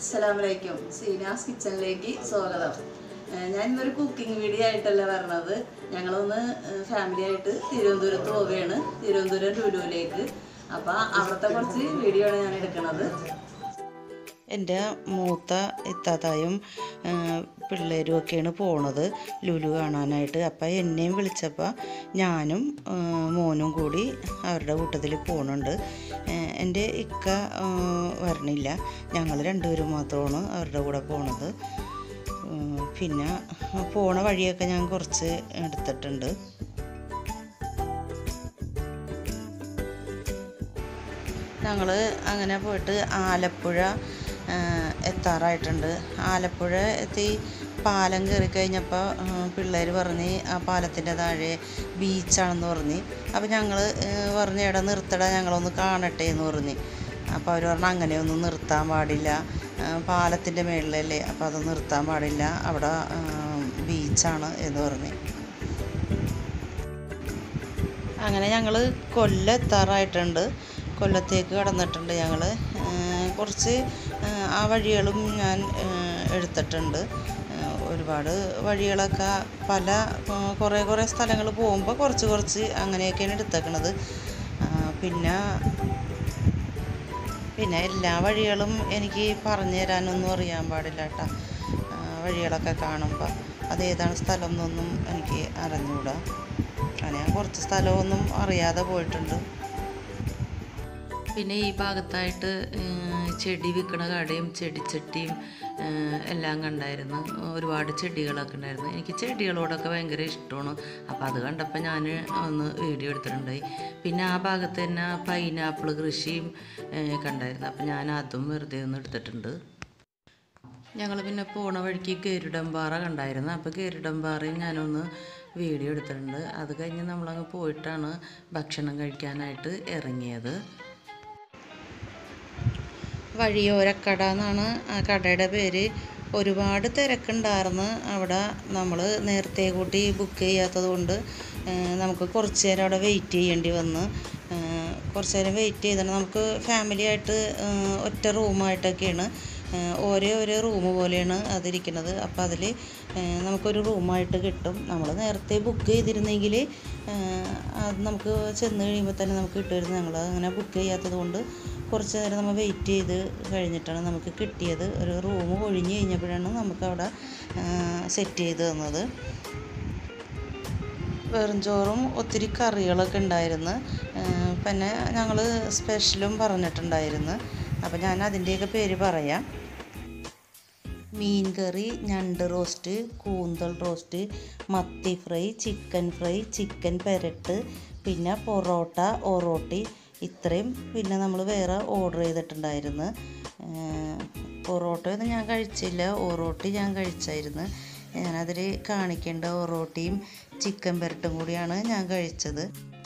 അസ്സലാമലൈക്കും സീനാസ് കിച്ചണിലേക്ക് സ്വാഗതം ഏഹ് ഞാൻ ഇന്നൊരു കുക്കിംഗ് വീഡിയോ ആയിട്ടല്ല പറഞ്ഞത് ഞങ്ങളൊന്ന് ഫാമിലി ആയിട്ട് തിരുവനന്തപുരത്ത് പോവുകയാണ് തിരുവനന്തപുരം ലുലുവിലേക്ക് അപ്പം അവിടുത്തെ കുറച്ച് വീഡിയോ ആണ് ഞാൻ എടുക്കുന്നത് എൻ്റെ മൂത്ത ഇത്താത്തായും പിള്ളേരും ഒക്കെയാണ് പോണത് ലുലു കാണാനായിട്ട് അപ്പം എന്നെയും വിളിച്ചപ്പോൾ ഞാനും ആ, മോനും കൂടി അവരുടെ കൂട്ടത്തിൽ പോണുണ്ട് ആ, എൻ്റെ ഇക്ക ആ, വരണില്ല ഞങ്ങൾ രണ്ടുപേരും മാത്രമാണ് അവരുടെ കൂടെ പോണത് ഉം, പിന്നെ പോണ വഴിയൊക്കെ ഞാൻ കുറച്ച് എടുത്തിട്ടുണ്ട് ഞങ്ങൾ അങ്ങനെ പോയിട്ട് ആലപ്പുഴ ആ, എത്താറായിട്ടുണ്ട് ആലപ്പുഴ എത്തി പാലം കയറി കഴിഞ്ഞപ്പോൾ പിള്ളേർ പറഞ്ഞ് ആ പാലത്തിൻ്റെ താഴെ ബീച്ചാണെന്ന് പറഞ്ഞ് അപ്പോൾ ഞങ്ങൾ പറഞ്ഞ് എടാ നിർത്തടാ ഞങ്ങളൊന്ന് കാണട്ടെ എന്ന് പറഞ്ഞ് അപ്പോൾ അവർ പറഞ്ഞു അങ്ങനെയൊന്നും നിർത്താൻ പാടില്ല പാലത്തിൻ്റെ മേളിലല്ലേ അപ്പോൾ അത് നിർത്താൻ പാടില്ല അവിടെ ആ, ബീച്ചാണ് എന്ന് പറഞ്ഞ് അങ്ങനെ ഞങ്ങൾ കൊല്ലം എത്താറായിട്ടുണ്ട് കൊല്ലത്തേക്ക് കടന്നിട്ടുണ്ട് ഞങ്ങൾ കുറച്ച് ആ, ആ വഴികളും ഞാൻ ആ, എടുത്തിട്ടുണ്ട് ആ, ഒരുപാട് വഴികളൊക്കെ പല ആ, കുറേ കുറേ സ്ഥലങ്ങൾ പോകുമ്പോൾ കുറച്ച് കുറച്ച് അങ്ങനെയൊക്കെയാണ് എടുത്തേക്കണത് ആ, പിന്നെ പിന്നെ എല്ലാ വഴികളും എനിക്ക് പറഞ്ഞു തരാനൊന്നും അറിയാൻ പാടില്ല കേട്ടോ വഴികളൊക്കെ കാണുമ്പോൾ അതേതാണ് സ്ഥലം എന്നൊന്നും എനിക്ക് അറിഞ്ഞുകൂടാ അങ്ങനെ ഞാൻ കുറച്ച് സ്ഥലമൊന്നും അറിയാതെ പോയിട്ടുണ്ട് പിന്നെ ഈ ഭാഗത്തായിട്ട് ഏർ, ചെടി വിൽക്കണ കടയും ചെടിച്ചട്ടിയും ഏർ, എല്ലാം കണ്ടായിരുന്നു ഒരുപാട് ചെടികളൊക്കെ ഉണ്ടായിരുന്നു എനിക്ക് ചെടികളോടൊക്കെ ഭയങ്കര ഇഷ്ടമാണ് അപ്പോൾ അത് കണ്ടപ്പോൾ ഞാൻ ഒന്ന് വീഡിയോ എടുത്തിട്ടുണ്ടായി പിന്നെ ആ ഭാഗത്ത് തന്നെ പൈനാപ്പിൾ കൃഷിയും ഏർ, കണ്ടായിരുന്നു അപ്പോൾ ഞാൻ അതും വെറുതെ ഒന്ന് എടുത്തിട്ടുണ്ട് ഞങ്ങൾ പിന്നെ പോണ വഴിക്ക് ഗരുഡംപാറ കണ്ടായിരുന്നു അപ്പോൾ ഗരുഡംപാറയും ഞാനൊന്ന് വീഡിയോ എടുത്തിട്ടുണ്ട് അത് കഴിഞ്ഞ് നമ്മളങ്ങ് പോയിട്ടാണ് ഭക്ഷണം കഴിക്കാനായിട്ട് ഇറങ്ങിയത് വഴിയോരക്കട എന്നാണ് ആ കടയുടെ പേര് ഒരുപാട് തിരക്കുണ്ടായിരുന്നു അവിടെ നമ്മൾ നേരത്തെ കൂട്ടി ബുക്ക് ചെയ്യാത്തത് കൊണ്ട് ഏഹ്, നമുക്ക് കുറച്ച് നേരം അവിടെ വെയിറ്റ് ചെയ്യേണ്ടി വന്ന് ഏഹ്, കുറച്ച് നേരം വെയിറ്റ് ചെയ്തിട്ട് നമുക്ക് ഫാമിലി ആയിട്ട് ഏഹ്, ഒറ്റ റൂമായിട്ടൊക്കെയാണ് ഏഹ്, ഓരോ ഓരോ റൂം പോലെയാണ് അതിരിക്കുന്നത് അപ്പോൾ അതിൽ നമുക്കൊരു റൂമായിട്ട് കിട്ടും നമ്മൾ നേരത്തെ ബുക്ക് ചെയ്തിരുന്നെങ്കിൽ അത് നമുക്ക് ചെന്ന് കഴിയുമ്പോൾ തന്നെ നമുക്ക് കിട്ടുമായിരുന്നു ഞങ്ങൾ അങ്ങനെ ബുക്ക് ചെയ്യാത്തത് കൊണ്ട് കുറച്ച് നേരം നമ്മൾ വെയിറ്റ് ചെയ്ത് കഴിഞ്ഞിട്ടാണ് നമുക്ക് കിട്ടിയത് ഒരു റൂം ഒഴിഞ്ഞ് കഴിഞ്ഞപ്പോഴാണ് നമുക്കവിടെ സെറ്റ് ചെയ്ത് തന്നത് വെറും ചോറും ഒത്തിരി കറികളൊക്കെ ഉണ്ടായിരുന്നു ഏഹ് പിന്നെ ഞങ്ങൾ സ്പെഷ്യലും പറഞ്ഞിട്ടുണ്ടായിരുന്നു അപ്പോൾ ഞാൻ അതിൻ്റെയൊക്കെ പേര് പറയാം മീൻ കറി ഞണ്ട് റോസ്റ്റ് കൂന്തൽ റോസ്റ്റ് മത്തി ഫ്രൈ ചിക്കൻ ഫ്രൈ ചിക്കൻ പെരട്ട് പിന്നെ പൊറോട്ട ഒറോട്ടി ഇത്രയും പിന്നെ നമ്മൾ വേറെ ഓർഡർ ചെയ്തിട്ടുണ്ടായിരുന്നു പൊറോട്ടയൊന്നും ഞാൻ കഴിച്ചില്ല ഒറോട്ടി ഞാൻ കഴിച്ചായിരുന്നു ഞാനതിൽ കാണിക്കേണ്ട ഒറോട്ടിയും ചിക്കൻ പെരട്ടും കൂടിയാണ് ഞാൻ കഴിച്ചത്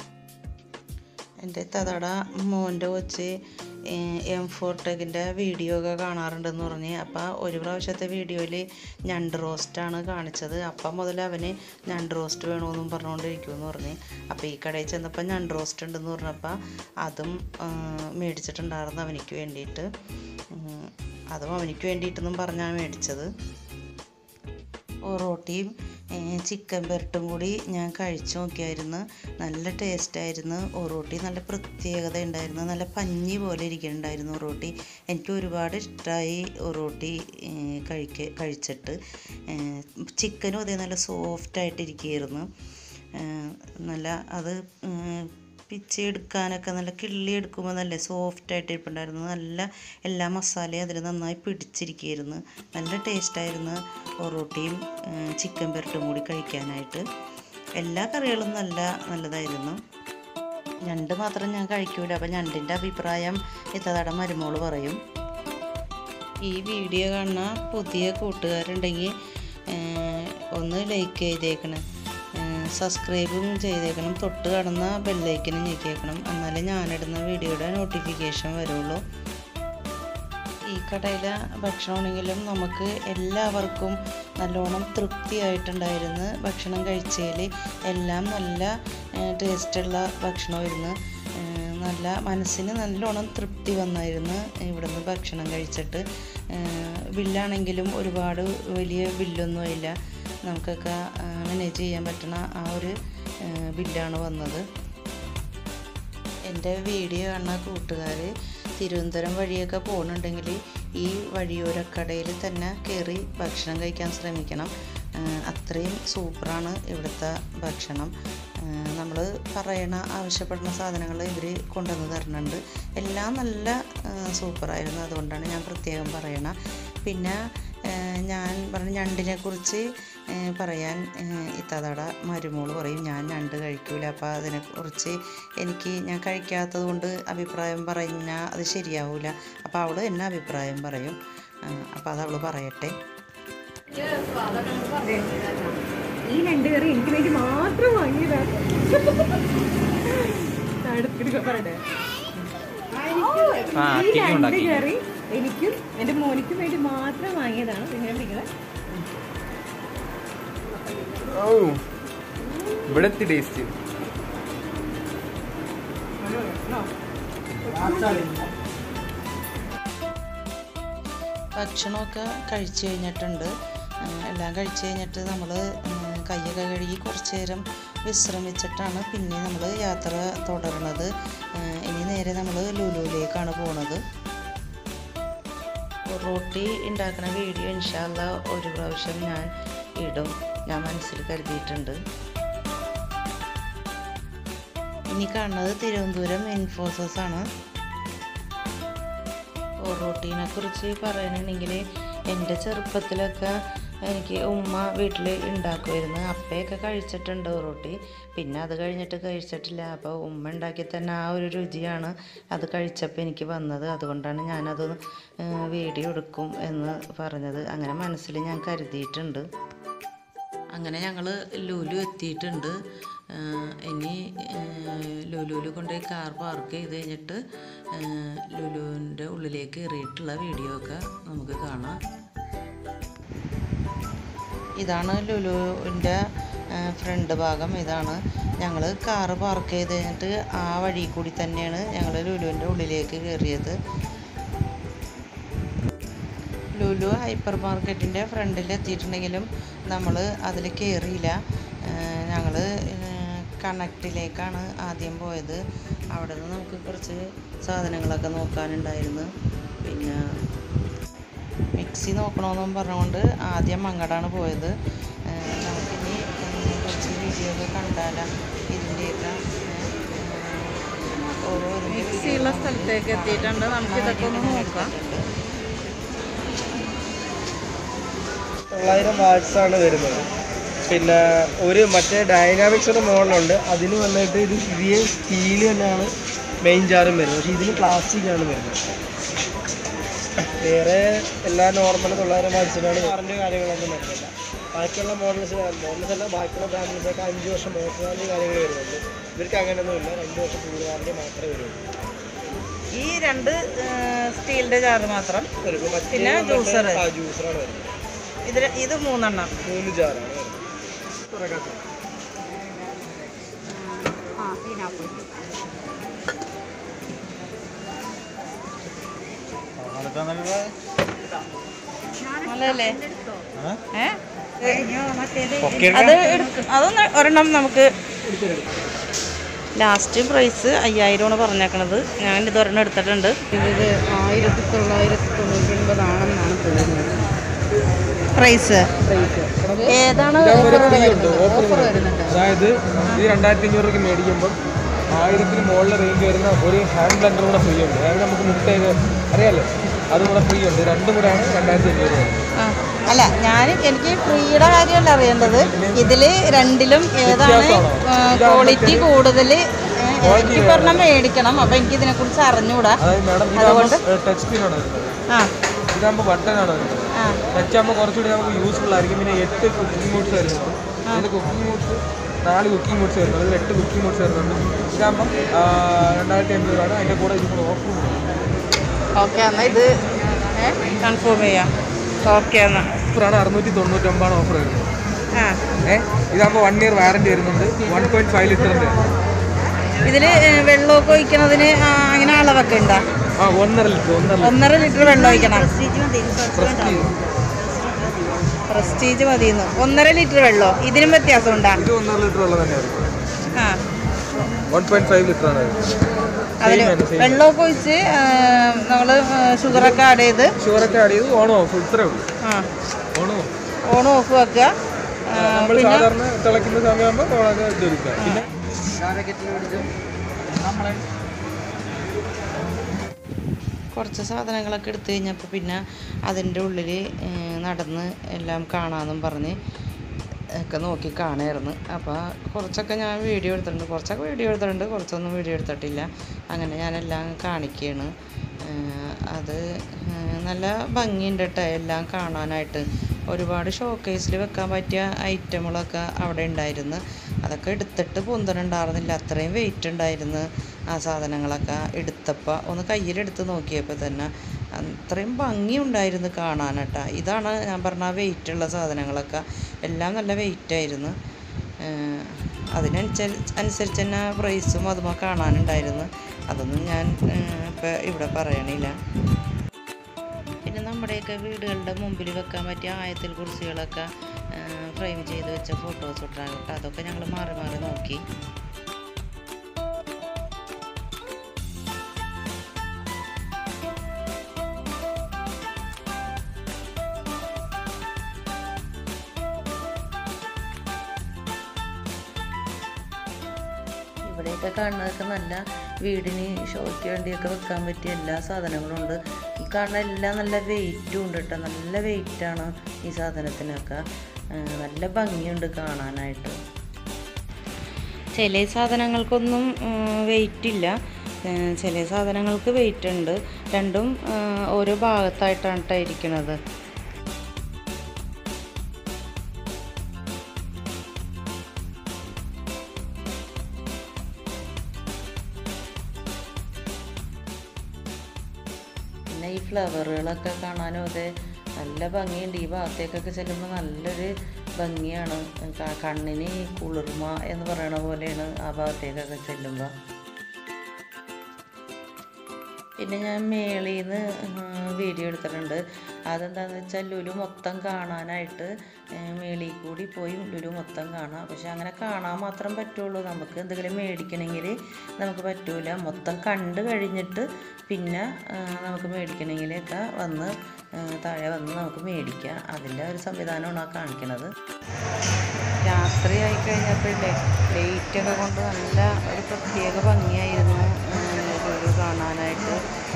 എൻ്റെ തതട മോൻ്റെ കൊച്ച് എം ഫോർടെക്കിൻ്റെ വീഡിയോ ഒക്കെ കാണാറുണ്ടെന്ന് പറഞ്ഞ് അപ്പോൾ ഒരു പ്രാവശ്യത്തെ വീഡിയോയിൽ ഞണ്ട് റോസ്റ്റാണ് കാണിച്ചത് അപ്പം മുതൽ അവന് ഞണ്ട് റോസ്റ്റ് വേണമെന്നും പറഞ്ഞുകൊണ്ടിരിക്കുമെന്ന് പറഞ്ഞ് അപ്പോൾ ഈ കടയിൽ ചെന്നപ്പോൾ ഞണ്ട് റോസ്റ്റ് ഉണ്ടെന്ന് പറഞ്ഞപ്പോൾ അതും ആ, മേടിച്ചിട്ടുണ്ടായിരുന്നു അവനിക്ക് വേണ്ടിയിട്ട് ഉം, അതും അവനിക്ക് വേണ്ടിയിട്ടെന്നും പറഞ്ഞാണ് മേടിച്ചത് ഒറോട്ടിയും ഏഹ്, ചിക്കൻ പെരട്ടും കൂടി ഞാൻ കഴിച്ചു നോക്കിയായിരുന്നു നല്ല ടേസ്റ്റായിരുന്നു ഒറോട്ടി നല്ല പ്രത്യേകത ഉണ്ടായിരുന്നു നല്ല പഞ്ഞി പോലെ ഇരിക്കുന്നുണ്ടായിരുന്നു ഒറോട്ടി എനിക്ക് ഒരുപാട് ഇഷ്ടമായി ഒറോട്ടി ഏഹ്, കഴിക്ക കഴിച്ചിട്ട് ഏഹ്, ചിക്കനും അതേ നല്ല സോഫ്റ്റായിട്ടിരിക്കുകയായിരുന്നു നല്ല അത് ഏഹ്, പിച്ചി എടുക്കാനൊക്കെ നല്ല കിള്ളി എടുക്കുമ്പോൾ നല്ല സോഫ്റ്റായിട്ട് ഇരിപ്പുണ്ടായിരുന്നു നല്ല എല്ലാ മസാലയും അതിൽ നന്നായി പിടിച്ചിരിക്കുകയായിരുന്നു നല്ല ടേസ്റ്റായിരുന്നു ഒറോട്ടിയും ഏഹ്, ചിക്കൻ പെരട്ടും കൂടി കഴിക്കാനായിട്ട് എല്ലാ കറികളും നല്ല നല്ലതായിരുന്നു ഞണ്ട് മാത്രം ഞാൻ കഴിക്കൂല അപ്പം ഞണ്ടിൻ്റെ അഭിപ്രായം ഇത്തതട മരുമോള് പറയും ഈ വീഡിയോ കാണുന്ന പുതിയ കൂട്ടുകാരുണ്ടെങ്കിൽ ഏഹ്, ഒന്ന് ലൈക്ക് ചെയ്തേക്കണം ഏഹ്, സബ്സ്ക്രൈബും ചെയ്തേക്കണം തൊട്ട് കാണുന്ന ബെല്ലൈക്കനും ഞെക്കിയേക്കണം എന്നാലേ ഞാനിടുന്ന വീഡിയോയുടെ നോട്ടിഫിക്കേഷൻ വരുള്ളൂ ഈ കടയിലെ ഭക്ഷണമാണെങ്കിലും നമുക്ക് എല്ലാവർക്കും നല്ലോണം തൃപ്തിയായിട്ടുണ്ടായിരുന്നു ഭക്ഷണം കഴിച്ചതിൽ എല്ലാം നല്ല ടേസ്റ്റുള്ള ഭക്ഷണമായിരുന്നു ഏഹ് നല്ല മനസ്സിന് നല്ലോണം തൃപ്തി വന്നായിരുന്നു ഇവിടുന്ന് ഭക്ഷണം കഴിച്ചിട്ട് ബില്ലാണെങ്കിലും ഒരുപാട് വലിയ ബില്ലൊന്നുമില്ല നമുക്കൊക്കെ മാനേജ് ചെയ്യാൻ പറ്റുന്ന ആ ഒരു ബില്ലാണ് വന്നത് എൻ്റെ വീഡിയോ കാണുന്ന കൂട്ടുകാർ തിരുവനന്തപുരം വഴിയൊക്കെ പോകുന്നുണ്ടെങ്കിൽ ഈ വഴിയോരക്കടയിൽ തന്നെ കയറി ഭക്ഷണം കഴിക്കാൻ ശ്രമിക്കണം ആ, അത്രയും സൂപ്പറാണ് ഇവിടുത്തെ ഭക്ഷണം നമ്മൾ പറയണ ആവശ്യപ്പെടുന്ന സാധനങ്ങൾ ഇവർ കൊണ്ടുവന്ന് തരുന്നുണ്ട് എല്ലാം നല്ല ആ, സൂപ്പറായിരുന്നു അതുകൊണ്ടാണ് ഞാൻ പ്രത്യേകം പറയണ പിന്നെ ആ, ഞാൻ പറഞ്ഞ ഞണ്ടിനെ കുറിച്ച് ആ, പറയാൻ ഇത്താതട മരുമോള് പറയും ഞാൻ ഞണ്ട് കഴിക്കൂല അപ്പോൾ അതിനെക്കുറിച്ച് എനിക്ക് ഞാൻ കഴിക്കാത്തത് കൊണ്ട് അഭിപ്രായം പറഞ്ഞാൽ അത് ശരിയാവില്ല അപ്പോൾ അവൾ എന്നെ അഭിപ്രായം പറയും അപ്പോൾ അത് അവൾ പറയട്ടെ ഈ രണ്ട് കറി എനിക്ക് വേണ്ടി മാത്രം വാങ്ങിയതാണ് അടുത്തിട്ട് പറയട്ടെ ഈ രണ്ട് കറി എനിക്കും എന്റെ മോനിക്കും വേണ്ടി മാത്രം വാങ്ങിയതാണ് പിന്നെ വിളിക്കുന്നത് ഓ ഇവിടത്തെ ടേസ്റ്റ് ഭക്ഷണമൊക്കെ കഴിച്ചു കഴിഞ്ഞിട്ടുണ്ട് ആ, എല്ലാം കഴിച്ചു കഴിഞ്ഞിട്ട് നമ്മൾ കൈയൊക്കെ കഴുകി കുറച്ച് നേരം വിശ്രമിച്ചിട്ടാണ് പിന്നെ നമ്മൾ യാത്ര തുടർന്നത് ആ, ഇനി നേരെ നമ്മൾ ലുലുവിലേക്കാണ് പോണത് റൊട്ടി ഉണ്ടാക്കുന്ന വീഡിയോ ഇൻഷാല്ല ഒരു പ്രാവശ്യം ഞാൻ ഇടും ഞാൻ മനസ്സിൽ കരുതിയിട്ടുണ്ട് ഇനി കാണുന്നത് തിരുവനന്തപുരം ഇൻഫോസിസ് ആണ് ഒറോട്ടീനെ കുറിച്ച് പറയണമെങ്കിൽ എൻ്റെ ചെറുപ്പത്തിലൊക്കെ എനിക്ക് ഉമ്മ വീട്ടിൽ ഉണ്ടാക്കുമായിരുന്നു അപ്പയൊക്കെ കഴിച്ചിട്ടുണ്ട് ഒറോട്ടി പിന്നെ അത് കഴിഞ്ഞിട്ട് കഴിച്ചിട്ടില്ല അപ്പോൾ ഉമ്മ ഉണ്ടാക്കി തന്നെ ആ ഒരു രുചിയാണ് അത് കഴിച്ചപ്പോൾ എനിക്ക് വന്നത് അതുകൊണ്ടാണ് ഞാനത് ഏഹ്, വീഡിയോ എടുക്കും എന്ന് പറഞ്ഞത് അങ്ങനെ മനസ്സിൽ ഞാൻ കരുതിയിട്ടുണ്ട് അങ്ങനെ ഞങ്ങൾ ലുലു എത്തിയിട്ടുണ്ട് ആ, ഇനി ലുലുവിൽ കൊണ്ടുപോയി കാർ പാർക്ക് ചെയ്ത് കഴിഞ്ഞിട്ട് ലുലുവിൻ്റെ ഉള്ളിലേക്ക് കയറിയിട്ടുള്ള വീഡിയോ ഒക്കെ നമുക്ക് കാണാം ഇതാണ് ലുലുവിൻ്റെ ഫ്രണ്ട് ഭാഗം ഇതാണ് ഞങ്ങൾ കാറ് പാർക്ക് ചെയ്ത് കഴിഞ്ഞിട്ട് ആ വഴി കൂടി തന്നെയാണ് ഞങ്ങൾ ലുലുവിൻ്റെ ഉള്ളിലേക്ക് കയറിയത് ലുലു ഹൈപ്പർ മാർക്കറ്റിൻ്റെ ഫ്രണ്ടിൽ എത്തിയിട്ടുണ്ടെങ്കിലും നമ്മൾ അതിൽ കയറിയില്ല ഞങ്ങൾ കണക്റ്റിലേക്കാണ് ആദ്യം പോയത് അവിടെ നിന്ന് നമുക്ക് കുറച്ച് സാധനങ്ങളൊക്കെ നോക്കാനുണ്ടായിരുന്നു പിന്നെ മിക്സി നോക്കണമെന്നും പറഞ്ഞുകൊണ്ട് ആദ്യം അങ്ങടാണ് പോയത് ഏഹ് നമുക്കിനി ഏഹ് കുറച്ച് വീഡിയോ ഒക്കെ കണ്ടാലാ ഇതിൻ്റെയൊക്കെ ഏഹ് ഓരോ മിക്സിയുള്ള സ്ഥലത്തേക്ക് എത്തിയിട്ടുണ്ട് നമുക്ക് ഇതൊക്കെ ഒന്ന് നോക്കാം തൊള്ളായിരം വാട്ട്സ് ആണ് വരുന്നത് പിന്നെ ഒരു മറ്റേ ഡൈനാമിക്സിന്റെ മോഡലുണ്ട് അതിന് വന്നിട്ട് ഇത് ഇതേ സ്റ്റീൽ തന്നെയാണ് മെയിൻ ജാറും വരുന്നത് പക്ഷേ ഇതിന് പ്ലാസ്റ്റിക് ആണ് വരുന്നത് വേറെ എല്ലാ നോർമൽ തൊള്ളായിരം വാട്ട്സിനാണ് പറഞ്ഞ കാര്യങ്ങളൊന്നും വരുന്നില്ല ബാക്കിയുള്ള മോഡൽസ് മോഡൽസ് അല്ല ബാക്കിയുള്ള ബ്രാൻഡിലൊക്കെ അഞ്ച് വർഷം മോട്ടർ വാറണ്ടി കാര്യങ്ങൾ വരുന്നുണ്ട് ഇവർക്ക് അങ്ങനെയൊന്നുമില്ല രണ്ട് വർഷം കൂടുതൽ വാറണ്ടി മാത്രമേ വരുള്ളൂ ഈ രണ്ട് സ്റ്റീലിന്റെ ജാറ് മാത്രം വരുമ്പോൾ മറ്റേ പിന്നെ വന്നിട്ട് juicer. ആ ജ്യൂസറാണ് വരുന്നത് ഇത് ഇത് മൂന്നെണ്ണം മൂന്ന് ജാറാണ് വരുന്നത് തുറക്കാത്ത നല്ലതല്ലേ ഏ ഒക്കെ അത് എടുക്ക അതൊന്ന് ഒരെണ്ണം നമുക്ക് ലാസ്റ്റ് പ്രൈസ് അയ്യായിരമാണ് പറഞ്ഞേക്കണത് ഞാൻ ഇത് ഒരെണ്ണം എടുത്തിട്ടുണ്ട് ഇത് ആയിരത്തി തൊള്ളായിരത്തി തൊണ്ണൂറ്റി ഒൻപതാണെന്നാണ് തോന്നുന്നത് പ്രൈസ് ഏതാണ് ഓഫർ വരുന്നുണ്ട് അതായത് ഈ രണ്ടായിരത്തി അഞ്ഞൂറ് രൂപയ്ക്ക് മേടിക്കുമ്പോൾ ആയിരത്തിന് മുകളിൽ റേഞ്ച് വരുന്ന ഒരു ഹാൻഡ് ബ്ലണ്ടർ കൂടെ ഫ്രീ ഉണ്ട് അതായത് നമുക്ക് മുട്ടയൊക്കെ അറിയാലോ അതും കൂടെ ഫ്രീ ഉണ്ട് രണ്ടും കൂടെയാണ് രണ്ടായിരത്തി അഞ്ഞൂറ് വരുന്നത് ആ. അല്ല ഞാൻ എനിക്ക് ഫ്രീയുടെ കാര്യമല്ല അറിയേണ്ടത് ഇതിൽ രണ്ടിലും ഏതാണ് ക്വാളിറ്റി കൂടുതൽ എനിക്ക് പറഞ്ഞാൽ മേടിക്കണം അപ്പം എനിക്ക് ഇതിനെക്കുറിച്ച് അറിഞ്ഞൂടാ അതായത് മാഡം ഇതാകുമ്പോൾ ടച്ച് സ്ക്രീനാണ് വരുന്നത് ആ ഇതാകുമ്പോൾ ബട്ടനാണ് വരുന്നത് ആ ടച്ച് ആകുമ്പോൾ കുറച്ചുകൂടി നമുക്ക് യൂസ്ഫുൾ ആയിരിക്കും പിന്നെ എട്ട് കുക്കിംഗ് മോഡ്സ് വരുന്നുണ്ട് ഇതിൽ കുക്കിംഗ് മോഡ്സ് നാല് കുക്കിംഗ് മോഡ്സ് വരുന്നുണ്ട് അതിൽ എട്ട് കുക്കിംഗ് മോഡ്സ് വരുന്നുണ്ട് ഇതാകുമ്പം ആ, രണ്ടായിരത്തി അഞ്ഞൂറാണ് അതിൻ്റെ കൂടെ ഇതിന് ഓഫർ ഓക്കെ എന്നാൽ ഇത് കൺഫേം ചെയ്യാം ഓക്കെ എന്നാൽ ഓഫറാണ് അറുന്നൂറ്റി തൊണ്ണൂറ്റൊമ്പതാണ് ഓഫർ വരുന്നത് ആ ഏഹ് ഇതാകുമ്പോൾ വൺ ഇയർ വാറണ്ടി വരുന്നുണ്ട് വൺ പോയിന്റ് ഫൈവ് ലിറ്ററിൻ്റെ ഇതിൽ വെള്ളമൊക്കെ ഒഴിക്കണതിന് ആ, അങ്ങനെ അളവൊക്കെ ഉണ്ടോ ആ ഒന്നര ലിറ്റർ ഒന്നര ഒന്നര ലിറ്റർ വെള്ളം ഒഴിക്കണം പ്രസ്റ്റീജ് പ്രസ്റ്റീജ് മതിയെന്ന് ഒന്നര ലിറ്റർ വെള്ളമോ ഇതിനും വ്യത്യാസം ഉണ്ടാ ഇത് ഒന്നര ലിറ്റർ വെള്ളം തന്നെയായിരിക്കും ആ വൺ പോയിന്റ് ഫൈവ് ലിറ്റർ ആണ് അതിൽ വെള്ളമൊക്കെ ഒഴിച്ച് നമ്മൾ ഷുഗറൊക്കെ ആഡ് ചെയ്ത് ഷുഗറൊക്കെ ആഡ് ചെയ്ത് ഓൺ ഓഫ് ഇത്രേ ഉള്ളൂ ആ ഓൺ ഓഫ് ഓൺ ഓഫ് വെക്കുക ആ, നമ്മൾ പിന്നെ സാധാരണ തിളയ്ക്കുന്ന സമയമാകുമ്പോൾ ഓണൊക്കെ ഇതെടുക്കുക പിന്നെ കുറച്ച് സാധനങ്ങളൊക്കെ എടുത്തു കഴിഞ്ഞപ്പോൾ പിന്നെ അതിൻ്റെ ഉള്ളിൽ നടന്ന് എല്ലാം കാണാമെന്നും പറഞ്ഞ് ഒക്കെ നോക്കി കാണുമായിരുന്നു അപ്പോൾ കുറച്ചൊക്കെ ഞാൻ വീഡിയോ എടുത്തിട്ടുണ്ട് കുറച്ചൊക്കെ വീഡിയോ എടുത്തിട്ടുണ്ട് കുറച്ചൊന്നും വീഡിയോ എടുത്തിട്ടില്ല അങ്ങനെ ഞാനെല്ലാം കാണിക്കുകയാണ് ഏഹ് അത് ഏഹ് നല്ല ഭംഗിയുണ്ട് കേട്ടോ എല്ലാം കാണാനായിട്ട് ഒരുപാട് ഷോക്കേസിൽ വെക്കാൻ പറ്റിയ ഐറ്റമുകളൊക്കെ അവിടെ ഉണ്ടായിരുന്നു അതൊക്കെ എടുത്തിട്ട് പൊന്തനുണ്ടായിരുന്നില്ല അത്രയും വെയിറ്റ് ഉണ്ടായിരുന്നു ആ സാധനങ്ങളൊക്കെ എടുത്തപ്പോൾ ഒന്ന് കയ്യിലെടുത്ത് നോക്കിയപ്പോൾ തന്നെ അത്രയും ഭംഗി ഉണ്ടായിരുന്നു കാണാനട്ടാ ഇതാണ് ഞാൻ പറഞ്ഞ വെയിറ്റ് ഉള്ള സാധനങ്ങളൊക്കെ എല്ലാം നല്ല വെയിറ്റ് ആയിരുന്നു ഏഹ് അതിനനുസരിച്ച് അനുസരിച്ച് തന്നെ പ്രൈസും അതുമ കാണാനുണ്ടായിരുന്നു അതൊന്നും ഞാൻ ഇപ്പം ഇവിടെ പറയണില്ല പിന്നെ നമ്മുടെയൊക്കെ വീടുകളുടെ മുമ്പിൽ വെക്കാൻ പറ്റിയ ആയത്തിൽ കുറിച്ചുകളൊക്കെ ഫ്രെയിം ചെയ്ത് വെച്ച ഫോട്ടോസ് ഇട്ടാണ് കേട്ടോ അതൊക്കെ ഞങ്ങൾ മാറി മാറി നോക്കി ഇവിടെയൊക്കെ കാണുന്നതൊക്കെ നല്ല വീടിന് ഷോയ്ക്ക് വേണ്ടിയൊക്കെ വെക്കാൻ പറ്റിയ എല്ലാ സാധനങ്ങളും ഉണ്ട് ഈ കാണുന്ന എല്ലാം നല്ല വെയിറ്റും ഉണ്ട് കേട്ടോ നല്ല വെയിറ്റാണ് ഈ സാധനത്തിനൊക്കെ ആ, നല്ല ഭംഗിയുണ്ട് കാണാനായിട്ട് ചില സാധനങ്ങൾക്കൊന്നും വെയിറ്റ് ഇല്ല ആ, ചില സാധനങ്ങൾക്ക് വെയിറ്റ് ഉണ്ട് രണ്ടും ആ, ഓരോ ഭാഗത്തായിട്ടാണ് ട്ടോ ഇരിക്കണത് പിന്നെ ഈ ഫ്ലവറുകളൊക്കെ കാണാനും അതെ നല്ല ഭംഗിയുണ്ട് ഈ ഭാഗത്തേക്കൊക്കെ ചെല്ലുമ്പോൾ നല്ലൊരു ഭംഗിയാണ് ക- കണ്ണിന് ഈ കുളിർമ എന്ന് പറയണ പോലെയാണ് ആ ഭാഗത്തേക്കൊക്കെ ചെല്ലുമ്പോൾ പിന്നെ ഞാൻ മേളിൽ നിന്ന് വീഡിയോ എടുത്തിട്ടുണ്ട് അതെന്താണെന്ന് വെച്ചാൽ ലുലു മൊത്തം കാണാനായിട്ട് മേളിൽ കൂടി പോയി ലുലു മൊത്തം കാണാം പക്ഷെ അങ്ങനെ കാണാൻ മാത്രം പറ്റുള്ളൂ നമുക്ക് എന്തെങ്കിലും മേടിക്കണമെങ്കിൽ നമുക്ക് പറ്റൂല മൊത്തം കണ്ട് കഴിഞ്ഞിട്ട് പിന്നെ ആ, നമുക്ക് മേടിക്കണമെങ്കിലൊക്കെ വന്ന് ആ, താഴെ വന്ന് നമുക്ക് മേടിക്കാം അതിൻ്റെ ഒരു സംവിധാനമാണ് ആ കാണിക്കണത് രാത്രിയായി കഴിഞ്ഞപ്പോഴേ ലൈറ്റൊക്കെ കൊണ്ട് നല്ല ഒരു പ്രത്യേക ഭംഗിയായിരുന്നു ലുലു കാണാനായിട്ട്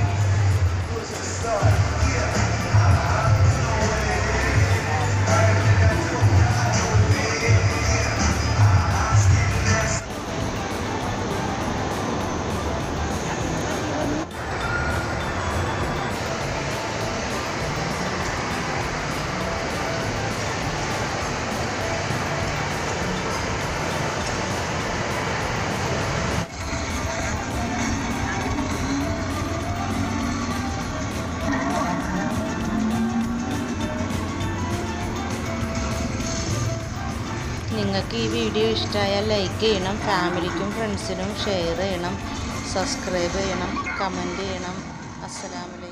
നിങ്ങൾക്ക് ഈ വീഡിയോ ഇഷ്ടമായാൽ ലൈക്ക് ചെയ്യണം ഫാമിലിക്കും ഫ്രണ്ട്സിനും ഷെയർ ചെയ്യണം സബ്സ്ക്രൈബ് ചെയ്യണം കമൻറ്റ് ചെയ്യണം അസ്സലാമലൈക്കും